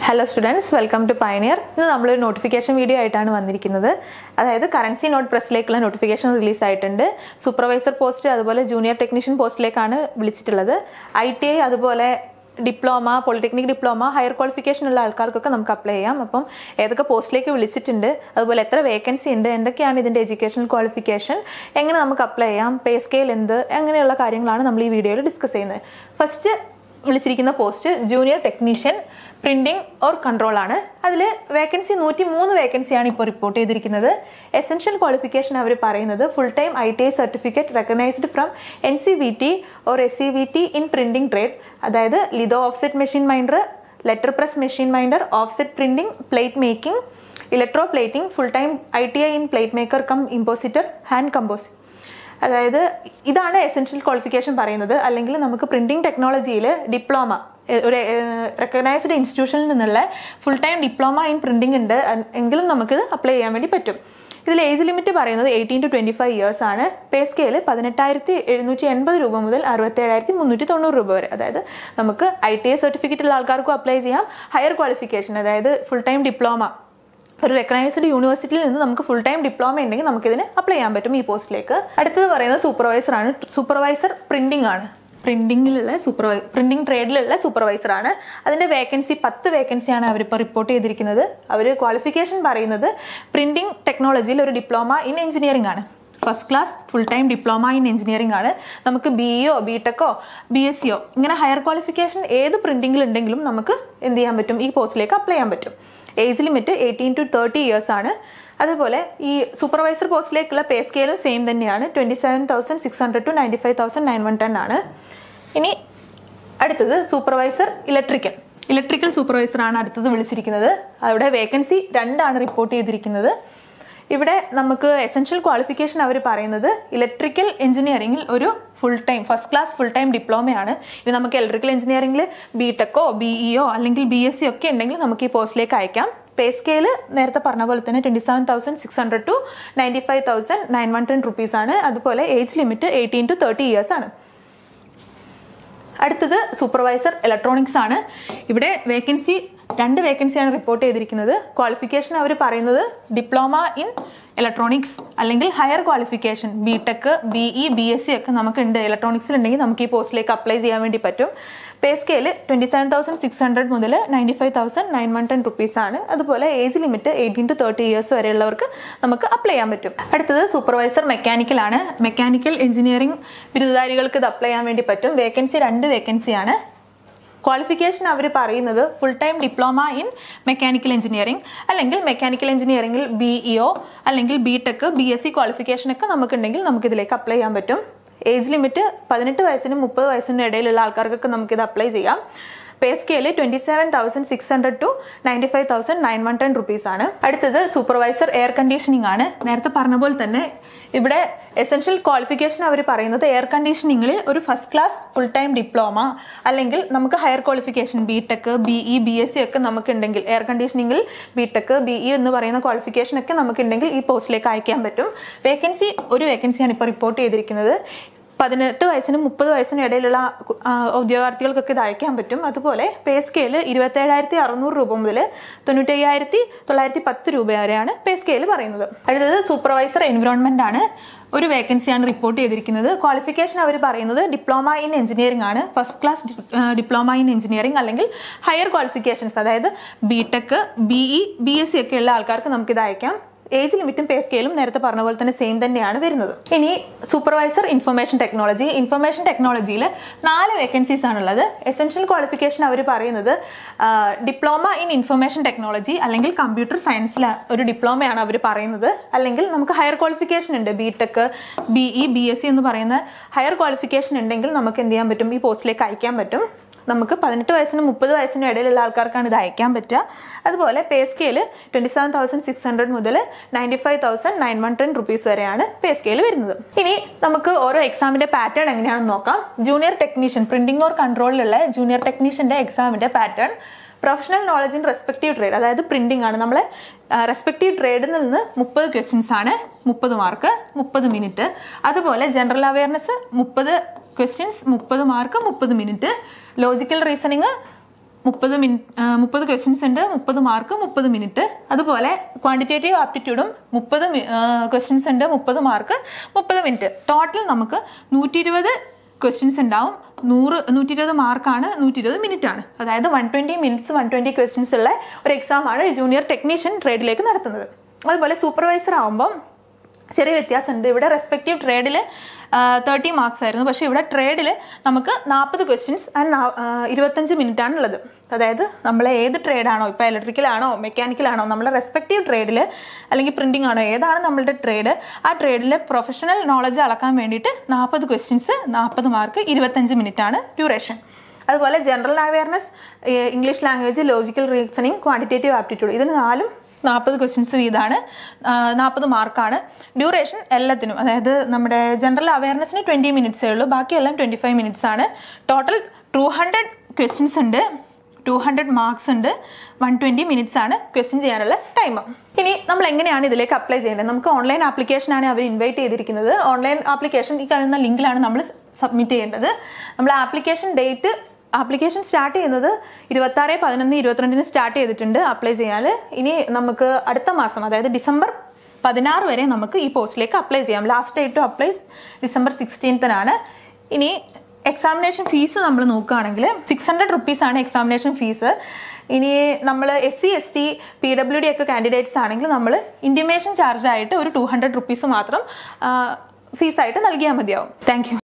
hello students welcome to Pioneer ഇന്ന് നമ്മളൊരു notification video ആയിട്ടാണ് വന്നിരിക്കുന്നത് അതായത് കറൻസി നോട്ട് പ്രസ്സിലേക്കുള്ള നോട്ടിഫിക്കേഷൻ റിലീസ് ആയിട്ടുണ്ട് സൂപ്പർവൈസർ പോസ്റ്റ് അതുപോലെ ജൂനിയർ ടെക്നീഷ്യൻ പോസ്റ്റിലേക്കാണ് വിളിച്ചിട്ടുള്ളത് ഐ ടി ഐ അതുപോലെ diploma polytechnic diploma higher qualification ഉള്ള ആൾക്കാർക്കൊക്കെ നമുക്ക് അപ്ലൈ ചെയ്യാം അപ്പം ഏതൊക്കെ പോസ്റ്റിലേക്ക് വിളിച്ചിട്ടുണ്ട് അതുപോലെ എത്ര വേക്കൻസി ഉണ്ട് എന്തൊക്കെയാണ് ഇതിൻ്റെ എഡ്യൂക്കേഷണൽ ക്വാളിഫിക്കേഷൻ എങ്ങനെ നമുക്ക് അപ്ലൈ ചെയ്യാം പേ സ്കെയിൽ എന്ത് അങ്ങനെയുള്ള കാര്യങ്ങളാണ് നമ്മൾ ഈ വീഡിയോയിൽ ഡിസ്കസ് ചെയ്യുന്നത് ഫസ്റ്റ് വിളിച്ചിരിക്കുന്ന post junior technician printing or control ആണ് അതിൽ വേക്കൻസി നൂറ്റി മൂന്ന് വേക്കൻസിയാണ് ഇപ്പോൾ റിപ്പോർട്ട് ചെയ്തിരിക്കുന്നത് എസെൻഷ്യൽ ക്വാളിഫിക്കേഷൻ അവർ പറയുന്നത് full time I T I certificate recognised from N C V T or S C V T in printing trade അതായത് litho offset machine minder letter press machine minder offset printing plate making electro plating full time I T I in plate maker cum impositor hand compose അതായത് ഇതാണ് essential qualification പറയുന്നത് അല്ലെങ്കിൽ നമുക്ക് printing ടെക്നോളജിയിൽ diploma ഒരു recognised ഇൻസ്റ്റിറ്റ്യൂഷനിൽ നിന്നുള്ള full time diploma in printing ഉണ്ട് എങ്കിലും നമുക്ക് അപ്ലൈ ചെയ്യാൻ വേണ്ടി പറ്റും ഇതിൽ ഏജ് ലിമിറ്റ് പറയുന്നത് eighteen to twenty five years ആണ് പേ സ്കെയിൽ പതിനെട്ടായിരത്തി എഴുന്നൂറ്റി എൺപത് രൂപ മുതൽ അറുപത്തേഴായിരത്തി മുന്നൂറ്റി തൊണ്ണൂറ് രൂപ വരെ അതായത് നമുക്ക് ഐ ടി ഐ സർട്ടിഫിക്കറ്റ് ഉള്ള ആൾക്കാർക്കും അപ്ലൈ ചെയ്യാം ഹയർ ക്വാളിഫിക്കേഷൻ അതായത് ഫുൾ ടൈം ഡിപ്ലോമ ഒരു റെക്കഗ്നൈസ്ഡ് യൂണിവേഴ്സിറ്റിയിൽ നിന്ന് നമുക്ക് ഫുൾ ടൈം ഡിപ്ലോമ ഉണ്ടെങ്കിൽ നമുക്ക് ഇതിന് അപ്ലൈ ചെയ്യാൻ പറ്റും ഈ പോസ്റ്റിലേക്ക് അടുത്തത് പറയുന്നത് സൂപ്പർവൈസർ ആണ് സൂപ്പർവൈസർ പ്രിന്റിംഗ് ആണ് പ്രിന്റിംഗിലുള്ള സൂപ്പർവൈ പ്രിന്റിംഗ് ട്രേഡിലുള്ള സൂപ്പർവൈസർ ആണ് അതിന്റെ വേക്കൻസി പത്ത് വേക്കൻസിയാണ് അവരിപ്പോൾ റിപ്പോർട്ട് ചെയ്തിരിക്കുന്നത് അവർ ക്വാളിഫിക്കേഷൻ പറയുന്നത് പ്രിന്റിംഗ് ടെക്നോളജിയിൽ ഒരു ഡിപ്ലോമ ഇൻ എഞ്ചിനീയറിംഗ് ആണ് first class full time diploma in engineering ആണ് നമുക്ക് ബി ഇയോ ബി ടെക്കോ ബി എസ് സിയോ ഇങ്ങനെ ഹയർ ക്വാളിഫിക്കേഷൻ ഏത് പ്രിന്റിംഗിൽ ഉണ്ടെങ്കിലും നമുക്ക് എന്ത് ചെയ്യാൻ പറ്റും ഈ പോസ്റ്റിലേക്ക് അപ്ലൈ ചെയ്യാൻ പറ്റും age limit eighteen to thirty years ആണ് അതുപോലെ ഈ സൂപ്പർവൈസർ പോസ്റ്റിലേക്കുള്ള പേ സ്കെയിലും സെയിം തന്നെയാണ് twenty seven thousand six hundred to ninety five thousand nine one ten ആണ് ഇനി അടുത്തത് സൂപ്പർവൈസർ ഇലക്ട്രിക്കൽ ഇലക്ട്രിക്കൽ സൂപ്പർവൈസർ ആണ് അടുത്തത് വിളിച്ചിരിക്കുന്നത് അവിടെ വേക്കൻസി രണ്ടാണ് റിപ്പോർട്ട് ചെയ്തിരിക്കുന്നത് ഇവിടെ നമുക്ക് എസെൻഷ്യൽ ക്വാളിഫിക്കേഷൻ അവർ പറയുന്നത് ഇലക്ട്രിക്കൽ എഞ്ചിനീയറിംഗിൽ ഒരു full time first class full time ഡിപ്ലോമയാണ് ഇത് നമുക്ക് ഇലക്ട്രിക്കൽ എഞ്ചിനീയറിംഗിൽ ബി ടെക്കോ ബി ഇഒ അല്ലെങ്കിൽ ബി എസ് സി ഒക്കെ ഉണ്ടെങ്കിൽ നമുക്ക് ഈ പോസ്റ്റിലേക്ക് അയക്കാം പേ സ്കെയിൽ നേരത്തെ പറഞ്ഞ പോലെ തന്നെ twenty seven thousand six hundred to ninety five thousand nine one ten rupees ആണ് അതുപോലെ age limit eighteen to thirty years ആണ് അടുത്തത് സൂപ്പർവൈസർ ഇലക്ട്രോണിക്സ് ആണ് ഇവിടെ വേക്കൻസി രണ്ട് വേക്കൻസിയാണ് റിപ്പോർട്ട് ചെയ്തിരിക്കുന്നത് ക്വാളിഫിക്കേഷൻ അവർ പറയുന്നത് ഡിപ്ലോമ ഇൻ ഇലക്ട്രോണിക്സ് അല്ലെങ്കിൽ higher qualification B tech B E B S C ഒക്കെ നമുക്ക് ഉണ്ട് ഇലക്ട്രോണിക്സിൽ ഉണ്ടെങ്കിൽ നമുക്ക് ഈ പോസ്റ്റിലേക്ക് അപ്ലൈ ചെയ്യാൻ വേണ്ടി പറ്റും pay scale twenty seven thousand six hundred മുതൽ ninety five thousand nine one ten rupees ആണ് അതുപോലെ age limit eighteen to thirty years വരെയുള്ളവർക്ക് നമുക്ക് അപ്ലൈ ചെയ്യാൻ പറ്റും അടുത്തത് സൂപ്പർവൈസർ മെക്കാനിക്കൽ ആണ് മെക്കാനിക്കൽ എഞ്ചിനീയറിംഗ് ബിരുദധാരികൾക്ക് ഇത് അപ്ലൈ ചെയ്യാൻ വേണ്ടി പറ്റും വേക്കൻസി രണ്ട് വേക്കൻസിയാണ് ക്വാളിഫിക്കേഷൻ അവർ പറയുന്നത് full time diploma in mechanical engineering അല്ലെങ്കിൽ മെക്കാനിക്കൽ എഞ്ചിനീയറിംഗിൽ ബി ഇഒ അല്ലെങ്കിൽ B tech B S C qualification ഒക്കെ നമുക്കുണ്ടെങ്കിൽ നമുക്ക് ഇതിലേക്ക് അപ്ലൈ ചെയ്യാൻ പറ്റും ഏജ് ലിമിറ്റ് പതിനെട്ട് വയസ്സിനും മുപ്പത് വയസ്സിനും ഇടയിലുള്ള ആൾക്കാർക്കൊക്കെ നമുക്കിത് അപ്ലൈ ചെയ്യാം pay scale twenty seven thousand six hundred to ninety five thousand nine one ten rupees ആണ് അടുത്തത് സൂപ്പർവൈസർ എയർ കണ്ടീഷനിങ് ആണ് നേരത്തെ പറഞ്ഞ പോലെ തന്നെ ഇവിടെ എസെൻഷ്യൽ ക്വാളിഫിക്കേഷൻ അവർ പറയുന്നത് എയർ കണ്ടീഷനിങ്ങിൽ ഒരു first class full time diploma അല്ലെങ്കിൽ നമുക്ക് higher qualification B tech B E B S C ഒക്കെ നമുക്ക് ഉണ്ടെങ്കിൽ എയർ കണ്ടീഷനിങ്ങിൽ ബി ടെക് ബി ഇ എന്ന് പറയുന്ന ക്വാളിഫിക്കേഷൻ ഒക്കെ നമുക്ക് ഉണ്ടെങ്കിൽ ഈ പോസ്റ്റിലേക്ക് അയക്കാൻ പറ്റും വേക്കൻസി ഒരു വേക്കൻസിയാണ് ഇപ്പോൾ റിപ്പോർട്ട് ചെയ്തിരിക്കുന്നത് പതിനെട്ട് വയസ്സിനും മുപ്പത് വയസ്സിനും ഇടയിലുള്ള ഉദ്യോഗാർത്ഥികൾക്കൊക്കെ ഇത് അയക്കാൻ പറ്റും അതുപോലെ പേ സ്കെയിൽ ഇരുപത്തേഴായിരത്തി അറുന്നൂറ് രൂപ മുതൽ തൊണ്ണൂറ്റയ്യായിരത്തി തൊള്ളായിരത്തി പത്ത് രൂപ വരെയാണ് പേ സ്കെയിൽ പറയുന്നത് അടുത്തത് സൂപ്പർവൈസർ എൻവിറോൺമെന്റ് ആണ് ഒരു വേക്കൻസിയാണ് റിപ്പോർട്ട് ചെയ്തിരിക്കുന്നത് ക്വാളിഫിക്കേഷൻ അവർ പറയുന്നത് ഡിപ്ലോമ ഇൻ എഞ്ചിനീയറിംഗ് ആണ് first class diploma in engineering അല്ലെങ്കിൽ ഹയർ ക്വാളിഫിക്കേഷൻസ് അതായത് B tech B E B S C ഒക്കെ ഉള്ള ആൾക്കാർക്ക് നമുക്കിത് അയക്കാം ഏജ് ലിമിറ്റും പേ സ്കെയിലും നേരത്തെ പറഞ്ഞ പോലെ തന്നെ സെയിം തന്നെയാണ് വരുന്നത് ഇനി സൂപ്പർവൈസർ ഇൻഫർമേഷൻ ടെക്നോളജി ഇൻഫർമേഷൻ ടെക്നോളജിയിൽ നാല് വേക്കൻസീസ് ആണുള്ളത് എസെൻഷ്യൽ ക്വാളിഫിക്കേഷൻ അവർ പറയുന്നത് ഡിപ്ലോമ ഇൻ ഇൻഫർമേഷൻ ടെക്നോളജി അല്ലെങ്കിൽ കമ്പ്യൂട്ടർ സയൻസിൽ ഒരു ഡിപ്ലോമയാണ് അവർ പറയുന്നത് അല്ലെങ്കിൽ നമുക്ക് ഹയർ ക്വാളിഫിക്കേഷൻ ഉണ്ട് B tech B E B S C എന്ന് പറയുന്ന ഹയർ ക്വാളിഫിക്കേഷൻ ഉണ്ടെങ്കിൽ നമുക്ക് എന്ത് ചെയ്യാൻ പറ്റും ഈ പോസ്റ്റിലേക്ക് അയക്കാൻ പറ്റും നമുക്ക് പതിനെട്ട് വയസ്സിനും മുപ്പത് വയസ്സിനും ഇടയിലുള്ള ആൾക്കാർക്കാണ് ഇത് അയക്കാൻ പറ്റുക അതുപോലെ pay scale twenty seven thousand six hundred മുതൽ ninety five thousand nine one ten rupees വരെയാണ് പേ സ്കെയിൽ വരുന്നത് ഇനി നമുക്ക് ഓരോ എക്സാമിന്റെ പാറ്റേൺ എങ്ങനെയാണെന്ന് നോക്കാം ജൂനിയർ ടെക്നീഷ്യൻ പ്രിന്റിംഗ് ഓർ കൺട്രോളിലുള്ള ജൂനിയർ ടെക്നീഷ്യന്റെ എക്സാമിന്റെ pattern professional knowledge in respective trade അതായത് പ്രിന്റിംഗ് ആണ് നമ്മളെ റെസ്പെക്റ്റീവ് ട്രേഡിൽ നിന്ന് മുപ്പത് ക്വസ്റ്റ്യൻസ് ആണ് മുപ്പത് മാർക്ക് മുപ്പത് മിനിറ്റ് അതുപോലെ ജനറൽ അവയർനെസ് മുപ്പത് ക്വസ്റ്റ്യൻസ് മുപ്പത് മാർക്ക് മുപ്പത് മിനിറ്റ് ലോജിക്കൽ റീസണിങ് മുപ്പത് മിനിറ്റ് മുപ്പത് ക്വസ്റ്റ്യൻസ് ഉണ്ട് മുപ്പത് മാർക്ക് മുപ്പത് മിനിറ്റ് അതുപോലെ ക്വാണ്ടിറ്റേറ്റീവ് ആപ്റ്റിറ്റ്യൂഡും മുപ്പത് ക്വസ്റ്റ്യൻസ് ഉണ്ട് മുപ്പത് മാർക്ക് മുപ്പത് മിനിറ്റ് ടോട്ടൽ നമുക്ക് നൂറ്റി ഇരുപത് ക്വസ്റ്റ്യൻസ് ഉണ്ടാവും നൂറ് നൂറ്റി ഇരുപത് മാർക്കാണ് നൂറ്റി ഇരുപത് മിനിറ്റ് ആണ് അതായത് one twenty minutes one twenty questions ഉള്ള ഒരു എക്സാമാണ് ജൂനിയർ ടെക്നീഷ്യൻ ട്രേഡിലേക്ക് നടത്തുന്നത് അതുപോലെ സൂപ്പർവൈസർ ആകുമ്പം ചെറിയ വ്യത്യാസമുണ്ട് ഇവിടെ റെസ്പെക്റ്റീവ് ട്രേഡിൽ തേർട്ടി മാർക്സ് ആയിരുന്നു പക്ഷേ ഇവിടെ ട്രേഡിൽ നമുക്ക് നാൽപ്പത് ക്വസ്റ്റ്യൻസ് ആൻഡ് ഇരുപത്തഞ്ച് മിനിറ്റ് ആണ് ഉള്ളത് അതായത് നമ്മൾ ഏത് ട്രേഡാണോ ഇപ്പോൾ ഇലക്ട്രിക്കലാണോ മെക്കാനിക്കലാണോ നമ്മളെ റെസ്പെക്റ്റീവ് ട്രേഡിൽ അല്ലെങ്കിൽ പ്രിൻറ്റിംഗ് ആണോ ഏതാണ് നമ്മളുടെ ട്രേഡ് ആ ട്രേഡിലെ പ്രൊഫഷണൽ നോളജ് അളക്കാൻ വേണ്ടിയിട്ട് നാൽപ്പത് ക്വസ്റ്റ്യൻസ് നാൽപ്പത് മാർക്ക് ഇരുപത്തഞ്ച് മിനിറ്റ് ആണ് ഡ്യൂറേഷൻ അതുപോലെ general awareness English language logical reasoning quantitative aptitude ഇതിന് നാലും നാൽപ്പത് ക്വസ്റ്റ്യൻസ് വീതമാണ് നാൽപ്പത് മാർക്കാണ് ഡ്യൂറേഷൻ എല്ലാത്തിനും അതായത് നമ്മുടെ ജനറൽ അവയർനെസ്സിന് ട്വൻറ്റി മിനിറ്റ്സേ ഉള്ളൂ ബാക്കിയെല്ലാം ട്വൻറ്റി ഫൈവ് മിനിറ്റ്സ് ആണ് ടോട്ടൽ ടു ഹൺഡ്രഡ് ക്വസ്റ്റ്യൻസ് ഉണ്ട് ടു ഹൺഡ്രഡ് മാർക്സ് ഉണ്ട് വൺ ട്വൻറ്റി മിനിറ്റ്സ് ആണ് ക്വസ്റ്റ്യൻ ചെയ്യാനുള്ള ടൈം ഇനി നമ്മൾ എങ്ങനെയാണ് ഇതിലേക്ക് അപ്ലൈ ചെയ്യേണ്ടത് നമുക്ക് ഓൺലൈൻ ആപ്ലിക്കേഷൻ ആണ് അവർ ഇൻവൈറ്റ് ചെയ്തിരിക്കുന്നത് ഓൺലൈൻ ആപ്ലിക്കേഷൻ ഈ കാണുന്ന ലിങ്കിലാണ് നമ്മൾ സബ്മിറ്റ് ചെയ്യേണ്ടത് നമ്മൾ ആപ്ലിക്കേഷൻ ഡേറ്റ് ആപ്ലിക്കേഷൻ സ്റ്റാർട്ട് ചെയ്യുന്നത് ഇരുപത്താറ് പതിനൊന്ന് ഇരുപത്തിരണ്ടിന് സ്റ്റാർട്ട് ചെയ്തിട്ടുണ്ട് അപ്ലൈ ചെയ്യാൻ ഇനി നമുക്ക് അടുത്ത മാസം അതായത് ഡിസംബർ പതിനാറ് വരെ നമുക്ക് ഈ പോസ്റ്റിലേക്ക് അപ്ലൈ ചെയ്യാം last date to apply December സിക്സ്റ്റീൻത്തിനാണ് ഇനി എക്സാമിനേഷൻ ഫീസ് നമ്മൾ നോക്കുകയാണെങ്കിൽ സിക്സ് ഹൺഡ്രഡ് റുപ്പീസ് ആണ് എക്സാമിനേഷൻ ഫീസ് ഇനി നമ്മൾ S C S T P W D ഒക്കെ കാൻഡിഡേറ്റ്സ് ആണെങ്കിൽ നമ്മൾ ഇൻറ്റിമേഷൻ ചാർജ് ആയിട്ട് ഒരു ടു ഹൺഡ്രഡ് റുപ്പീസ് മാത്രം ഫീസായിട്ട് നൽകിയാൽ മതിയാവും താങ്ക്